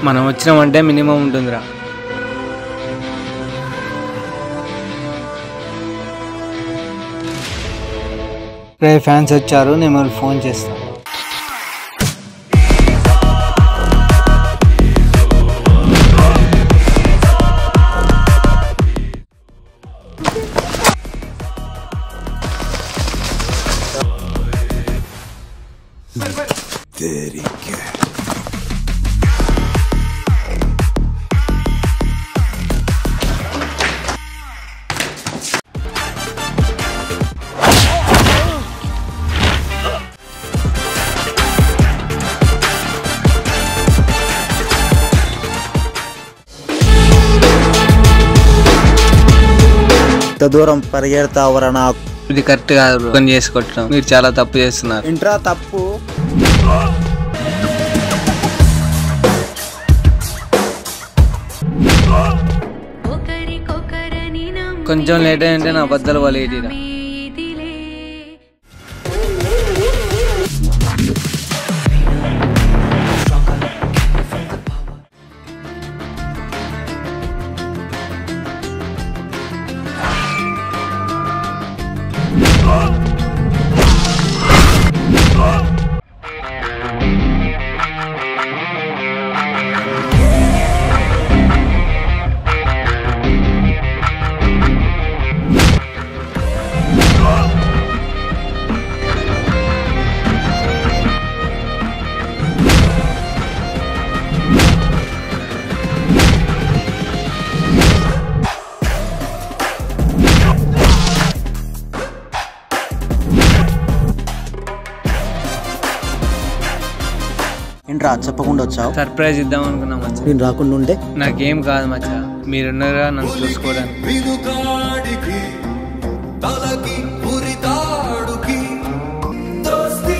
మనం వచ్చినామంటే మినిమం ఉంటుందిరా రే ఫ్యాన్స్ వచ్చారు నేను మరి ఫోన్ చేస్తాను ఇంత దూరం పరిగెడతావరా నాకు ఇది కరెక్ట్ కాదు bro. పని చేసుకుంటున్నాం మీరు చాలా తప్పు చేస్తున్నారు ఇంట్రా తప్పు ఒకరికొకరని నమ్మి కొంచెం లేట్ అయింటే నా బద్దలు వాళ్ళు ఏటిరా ఇదిలే ఏంట్రా చెప్పకుండా వచ్చావు సర్ప్రైజ్ ఇద్దాం అనుకున్నాం మచ్చా నేను రాకుండా ఉంటే నాకేం కాదు మచ్చా మీరున్నారా నన్ను చూసుకోవడానికి వినుగాడికి తలకి ఉరితాడుకి దోస్తీ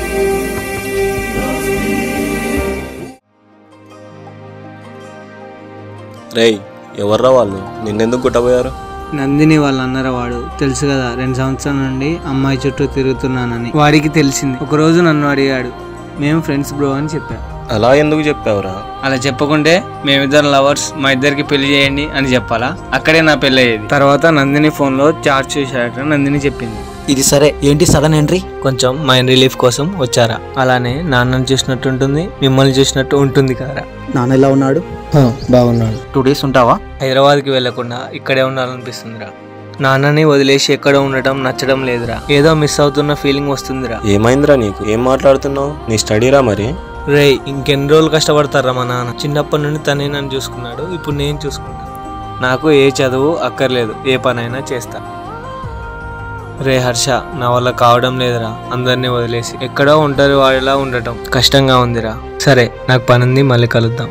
రేయ్ ఎవర్రా వాళ్ళు నిన్నెందుకు గుట్టబోయారు నందిని వాళ్ళ అన్నర వాడు తెలుసు కదా రెండు సంవత్సరాల నుండి అమ్మాయి చుట్టూ తిరుగుతున్నానని వాడికి తెలిసింది ఒక రోజు నన్ను అడిగాడు మేము ఫ్రెండ్స్ బ్రో అని చెప్పా అలా ఎందుకు చెప్పావురా అలా చెప్పకుంటే మేమిద్దరం లవర్స్ మా ఇద్దరికి పెళ్లి చేయండి అని చెప్పాలా అక్కడే నా పెళ్లి అయ్యేది తర్వాత నందిని ఫోన్ లో చార్జ్ చేశాడట నందిని చెప్పింది ఇది సరే ఏంటి సడన్ ఎంట్రీ కొంచెం మైండ్ రిలీఫ్ కోసం వచ్చారా అలానే నాన్నని చూసినట్టు ఉంటుంది మిమ్మల్ని చూసినట్టు ఉంటుంది కదా నాన్న ఎలా ఉన్నాడు బాగున్నాడు టూ డేస్ ఉంటావా హైదరాబాద్కి వెళ్లకుండా ఇక్కడే ఉండాలనిపిస్తుందిరా నాన్నని వదిలేసి ఎక్కడ ఉండటం నచ్చడం లేదురా ఏదో మిస్ అవుతున్న ఫీలింగ్ వస్తుందిరా ఏమైందిరా నీకు ఏం మాట్లాడుతున్నావు నీ స్టడీరా మరి రే ఇంకెన్ని రోజులు కష్టపడతారా మా నాన్న చిన్నప్పటి నుండి తనే నన్ను చూసుకున్నాడు ఇప్పుడు నేను చూసుకుంటా నాకు ఏ చదువు అక్కర్లేదు ఏ పనైనా చేస్తా రే హర్ష నా వల్ల కావడం లేదురా అందరినీ వదిలేసి ఎక్కడో ఒంటరి వాడిలా ఉండటం కష్టంగా ఉందిరా సరే నాకు పనుంది మళ్ళీ కలుద్దాం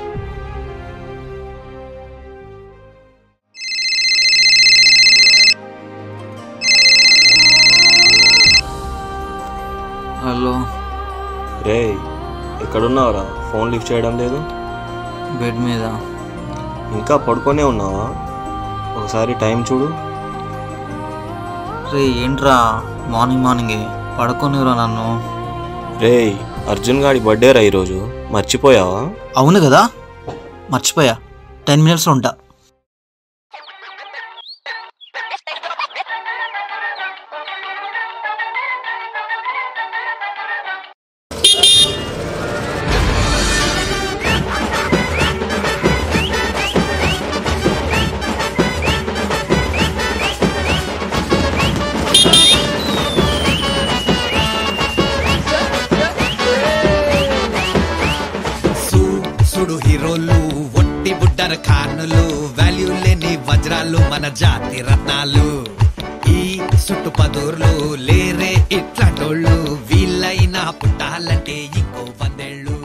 హలో రేయ్ ఎక్కడున్నావురా ఫోన్ లిఫ్ట్ చేయడం లేదు బెడ్ మీద ఇంకా పడుకొనే ఉన్నావా ఒకసారి టైం చూడు రే ఏంట్రా మార్నింగ్ మార్నింగే పడుకోనిరా నన్ను రేయ్ అర్జున్ గాడి బర్త్డే రా ఈరోజు మర్చిపోయావా అవును కదా మర్చిపోయా టెన్ మినిట్స్లో ఉంటా సుడు హీరోలు ఒట్టి బుడ్డర ఖానులు వాల్యూ లేని వజ్రాలు మన జాతి రత్నాలు ఈ సుట్టు పదూర్లు లేరే ఇట్లాంటోళ్ళు వీళ్ళైనా పుట్టాలంటే ఇంకో వందేళ్ళు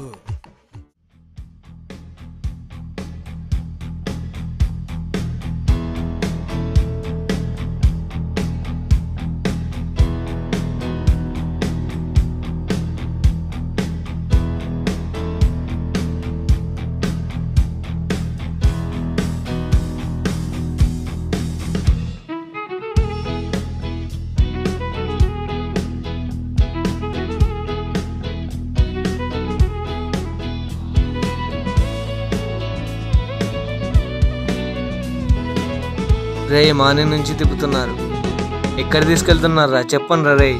రే మార్నింగ్ నుంచి తిప్పుతున్నారు ఎక్కడ తీసుకెళ్తున్నారా చెప్పండి రే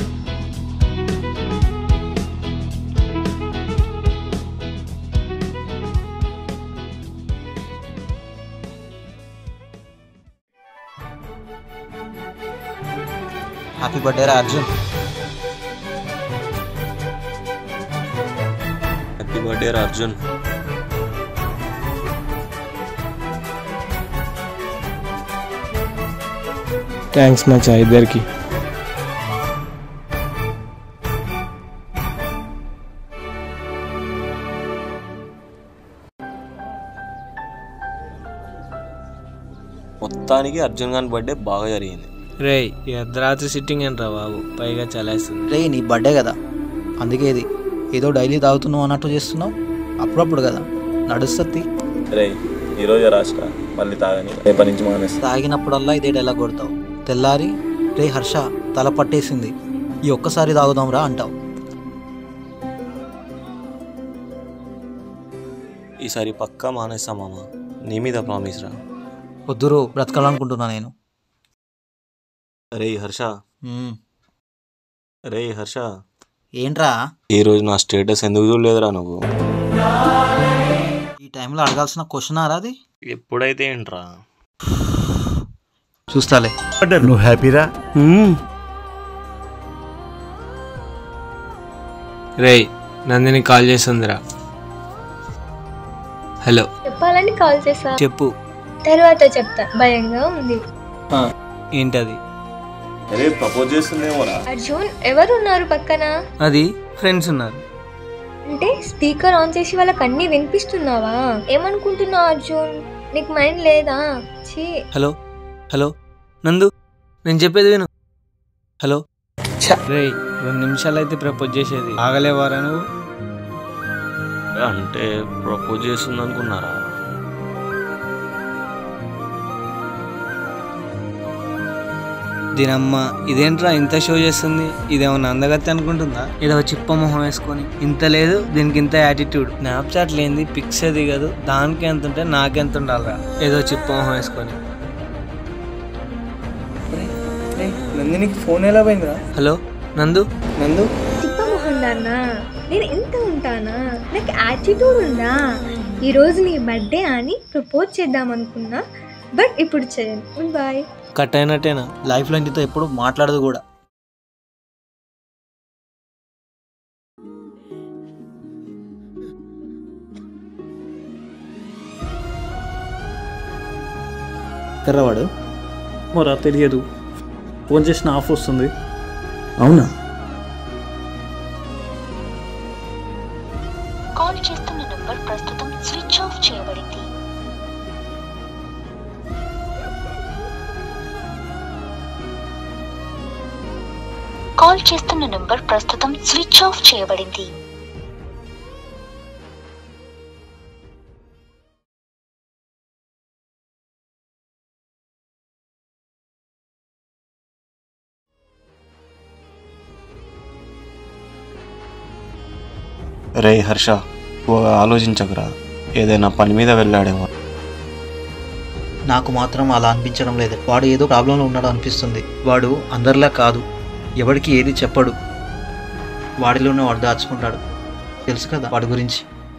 హ్యాపీ బర్త్డే రా అర్జున్ హ్యాపీ బర్త్డే రా అర్జున్ థ్యాంక్స్ మచ్చా ఇద్దరికి మొత్తానికి అర్జున్ గారి బర్త్డే బాగా జరిగింది రే ఈ అర్ధరాత్రి సిట్టింగ్ ఏంట్రా బాబు పైగా చలేస్తుంది రే నీ బర్త్డే కదా అందుకే ఇది ఏదో డైలీ తాగుతున్నావు అన్నట్టు చేస్తున్నావు అప్పుడప్పుడు కదా నడుస్తుంది రే ఈరోజు రాష్ట్ర మళ్ళీ తాగని రేపటి నుంచి మానేస్తా తాగినప్పుడల్లా ఇదే డైలాగ్ కొడతావు తెల్లారి రే హర్ష తల పట్టేసింది ఈ ఒక్కసారి తాగుదాంరా అంటావు ఈసారి పక్కా మానేస్తా మామ నీ మీద ప్రామిస్ రా వద్దురు బ్రతకాలనుకుంటున్నా నేను రే హర్ష మ్మ్. రే హర్ష ఏంట్రా ఈ రోజు నా స్టేటస్ ఎందుకు చూడలేదురా నువ్వు ఈ టైంలో అడగాల్సిన క్వశ్చన్ ఆరా అది ఎప్పుడైతే ఏంట్రా చూస్తాలే నువ్వు హ్యాపీరా రే నందిని కాల్ చేస్తుందిరా హలో చెప్పాలని కాల్ చేసా చెప్పు తర్వాత చెప్తా భయంగా ఉంది ఏంటది అరే ప్రపోజ్ చేస్తుందేమోరా అర్జున్ ఎవరున్నారు పక్కన అది ఫ్రెండ్స్ ఉన్నారు అంటే స్పీకర్ ఆన్ చేసి వాళ్ళకి అన్ని వినిపిస్తున్నావా ఏమనుకుంటున్నావు అర్జున్ నీకు మైండ్ లేదా ఛీ హలో హలో నందు నేను చెప్పేది విను హలో రే రెండు నిమిషాలు అయితే ప్రపోజ్ చేసేది ఆగలేవారా నువ్వు అంటే ప్రపోజ్ చేస్తుంది అనుకున్నారా దీనమ్మ ఇదేంట్రా ఇంత షో చేస్తుంది ఇదేమన్నా అందగత్తి అనుకుంటుందా ఏదో చిప్ప మొహం వేసుకొని ఇంత లేదు దీనికి ఇంత యాటిట్యూడ్ స్నాప్చాట్ లేనిది పిక్స్ దిగదు దానికి ఎంత ఉంటే నాకెంత ఉండాలిరా ఏదో చిప్ప మొహం వేసుకొని నందినికి ఫోన్ ఎలా పోయిందిరా హలో నందు నందు తిప్పమోహన్ నాన్న నేను ఎంత ఉంటానా నాకు యాటిట్యూడ్ ఉందా ఈరోజు నీ బర్త్డే అని ప్రపోజ్ చేద్దాం అనుకున్నా బట్ ఇప్పుడు చేయను బాయ్ కట్ అయినట్టేనా లైఫ్లో ఇంటితో ఎప్పుడు మాట్లాడదు కూడా ఎక్కడవాడు మరా తెలియదు ఫోన్ చేసిన ఆఫ్ వస్తుంది అవునా కాల్ చేస్తున్న నంబర్ ప్రస్తుతం స్విచ్ ఆఫ్ చేయబడింది కాల్ చేస్తున్న నంబర్ ప్రస్తుతం స్విచ్ ఆఫ్ చేయబడింది రే హర్ష ఎక్కువగా ఆలోచించకురా ఏదైనా పని మీద వెళ్ళాడేమో నాకు మాత్రం అలా అనిపించడం లేదు వాడు ఏదో ప్రాబ్లంలో ఉన్నాడు అనిపిస్తుంది వాడు అందరిలా కాదు ఎవరికి ఏది చెప్పడు వాడిలోనే వాడు దాచుకుంటాడు తెలుసు కదా వాడి గురించి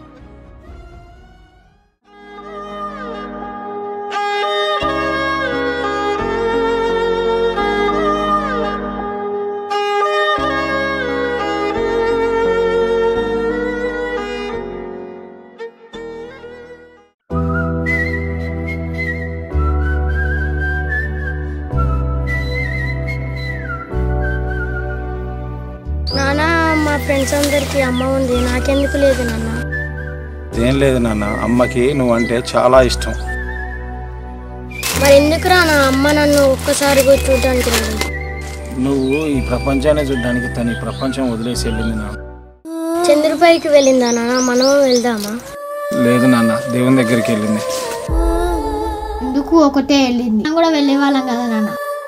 నానా మా ఫ్రెండ్స్ అందరికి అమ్మ ఉంది నాకెందుకు లేదు నాన్న ఏం లేదు నాన్న అమ్మకి నువ్వంటే చాలా ఇష్టం మరి ఎందుకురా నా అమ్మ నన్ను ఒక్కసారి కూడా చూడడానికి రాదు నువ్వు ఈ ప్రపంచాన్ని చూడడానికి తను ఈ ప్రపంచం వదిలేసి వెళ్ళింది నాన్న చంద్రపైకి వెళ్ళిందా నాన్న మనం వెళ్దామా లేదు నాన్న దేవుని దగ్గరికి వెళ్ళింది ఎందుకు ఒకటే వెళ్ళింది మనం కూడా వెళ్ళే వాళ్ళం కదా నాన్న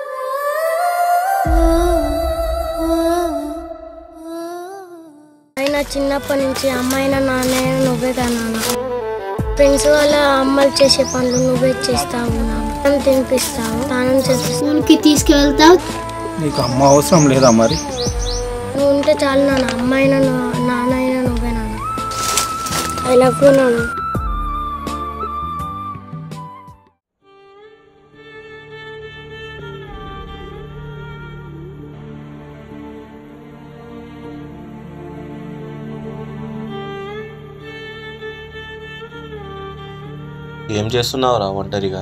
అయినా చిన్నప్పటి నుంచి అమ్మాయినా నాన్నైనా నువ్వే కదా నాన్న ఫ్రెండ్స్ వాళ్ళ అమ్మలు చేసే పనులు నువ్వే చేస్తావు నాన్న అన్నం తినిపిస్తావు స్నానం చేసి స్కూల్కి తీసుకెళ్తావు నీకు అమ్మ అవసరం లేదా మరి నువ్వు ఉంటే చాలు నాన్న అమ్మాయిన నాన్న అయినా నువ్వే నాన్న ఐ లవ్ యూ నాన్న ఏం చేస్తున్నావురా ఒంటరిగా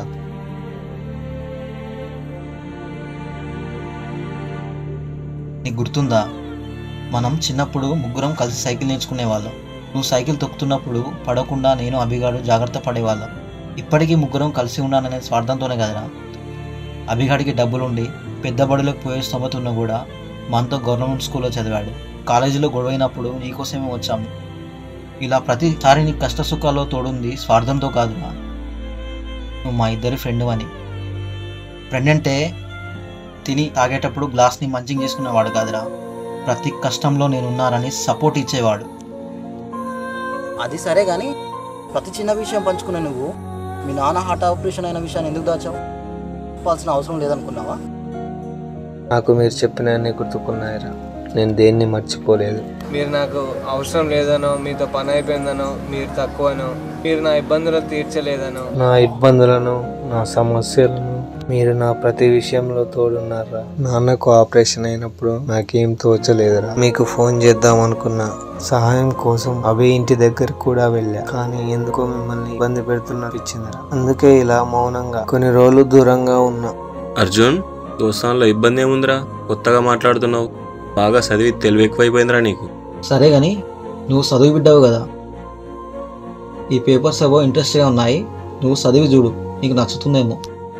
నీకు గుర్తుందా మనం చిన్నప్పుడు ముగ్గురం కలిసి సైకిల్ నేర్చుకునే వాళ్ళం నువ్వు సైకిల్ తొక్కుతున్నప్పుడు పడకుండా నేను అభిగాడు జాగ్రత్త పడేవాళ్ళం ఇప్పటికీ ముగ్గురం కలిసి ఉన్నాననే స్వార్థంతోనే కదరా అభిగాడికి డబ్బులుండి పెద్ద బడిలోకి పోయే స్తోమత ఉన్నా కూడా మనతో గవర్నమెంట్ స్కూల్లో చదివాడు కాలేజీలో గొడవైనప్పుడు నీకోసమే వచ్చాము ఇలా ప్రతిసారి నీ కష్ట సుఖాల్లో తోడుంది స్వార్థంతో కాదురా నువ్వు మా ఇద్దరి ఫ్రెండ్ అని ఫ్రెండ్ అంటే తిని తాగేటప్పుడు గ్లాస్ని మంచిగా చేసుకునేవాడు కాదురా ప్రతి కష్టంలో నేనున్నారని సపోర్ట్ ఇచ్చేవాడు అది సరే కానీ ప్రతి చిన్న విషయం పంచుకునే నువ్వు మీ నాన్న హార్ట్ ఆపరేషన్ అయిన విషయాన్ని ఎందుకు దాచావు చెప్పాల్సిన అవసరం లేదనుకున్నావా నాకు మీరు చెప్పినవన్నీ గుర్తుకున్నాయిరా నేను దేన్ని మర్చిపోలేదు మీరు నాకు అవసరం లేదనో మీతో పని అయిపోయిందనో మీరు తక్కువనో మీరు నా ఇబ్బందులను తీర్చలేదనో నా ఇబ్బందులను నా సమస్యలను మీరు నా ప్రతి విషయంలో తోడున్నారా నాన్నకు ఆపరేషన్ అయినప్పుడు నాకేం తోచలేదురా మీకు ఫోన్ చేద్దాం అనుకున్నా సహాయం కోసం అభి ఇంటి దగ్గర కూడా వెళ్ళా కానీ ఎందుకో మిమ్మల్ని ఇబ్బంది పెడుతున్ననిపించిందిరా అందుకే ఇలా మౌనంగా కొన్ని రోజులు దూరంగా ఉన్నా అర్జున్ దోస్తాన్లో ఇబ్బంది ఏముందిరా కొత్తగా మాట్లాడుతున్నావు బాగా చదివి తెలివి ఎక్కువైపోయిందిరా నీకు సరే కానీ నువ్వు చదువు బిడ్డావు కదా ఈ పేపర్స్ ఏవో ఇంట్రెస్ట్గా ఉన్నాయి నువ్వు చదివి చూడు నీకు నచ్చుతుందేమో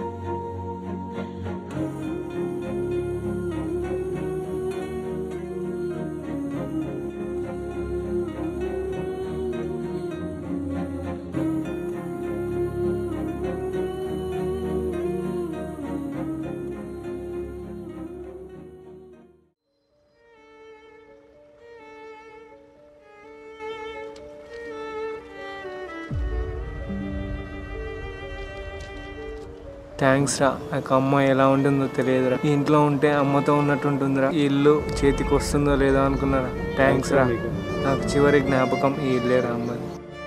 థ్యాంక్స్ రా నాకు అమ్మ ఎలా ఉంటుందో తెలియదురా ఈ ఇంట్లో ఉంటే అమ్మతో ఉన్నట్టు ఉంటుందిరా ఈ ఇల్లు చేతికి వస్తుందో లేదో అనుకున్నారా థ్యాంక్స్ రా నాకు చివరి జ్ఞాపకం ఈ ఇల్లే రా అమ్మది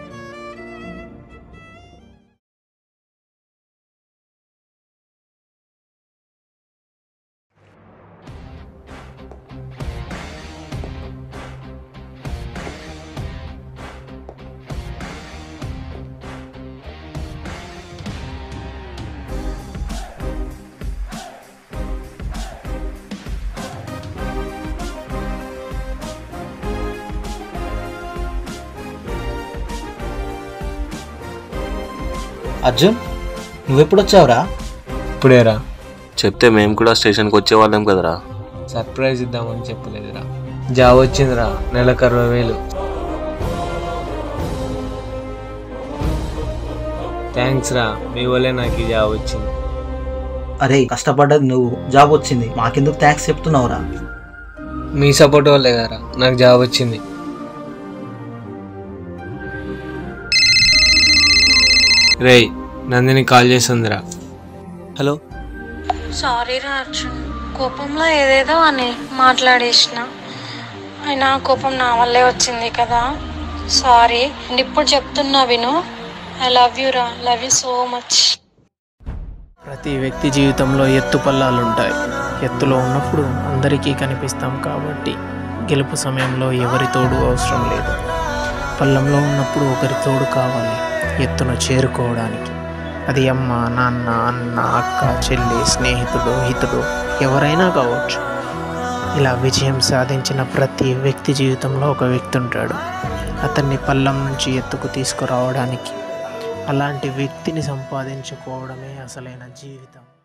అర్జున్ నువ్వెప్పుడు వచ్చావురా ఇప్పుడేరా చెప్తే మేము కూడా స్టేషన్కి వచ్చేవాళ్ళం కదరా సర్ప్రైజ్ ఇద్దామని చెప్పలేదురా జాబ్ వచ్చిందిరా నెలకు అరవై వేలు థ్యాంక్స్ రా మీ వల్లే నాకు ఈ జాబ్ వచ్చింది అరే కష్టపడ్డది నువ్వు జాబ్ వచ్చింది మాకెందుకు థ్యాంక్స్ చెప్తున్నావురా మీ సపోర్ట్ వల్లే కదరా నాకు జాబ్ వచ్చింది రేయ్ నందిని కాల్ చేసిందిరా హలో సారీ రా అర్జున్ కోపంలో ఏదేదో అని మాట్లాడేసిన అయినా కోపం నా వల్లే వచ్చింది కదా సారీ ఇప్పుడు చెప్తున్నా విను ఐ లవ్ యూ రా లవ్ యూ సో మచ్ ప్రతి వ్యక్తి జీవితంలో ఎత్తు పల్లాలు ఉంటాయి ఎత్తులో ఉన్నప్పుడు అందరికీ కనిపిస్తాం కాబట్టి గెలుపు సమయంలో ఎవరి తోడు అవసరం లేదు పల్లంలో ఉన్నప్పుడు ఒకరి తోడు కావాలి ఎత్తును చేరుకోవడానికి అది అమ్మ నాన్న అన్న అక్క చెల్లి స్నేహితుడు హితుడు ఎవరైనా కావచ్చు ఇలా విజయం సాధించిన ప్రతి వ్యక్తి జీవితంలో ఒక వ్యక్తి ఉంటాడు అతన్ని పల్లం నుంచి ఎత్తుకు తీసుకురావడానికి అలాంటి వ్యక్తిని సంపాదించుకోవడమే అసలైన జీవితం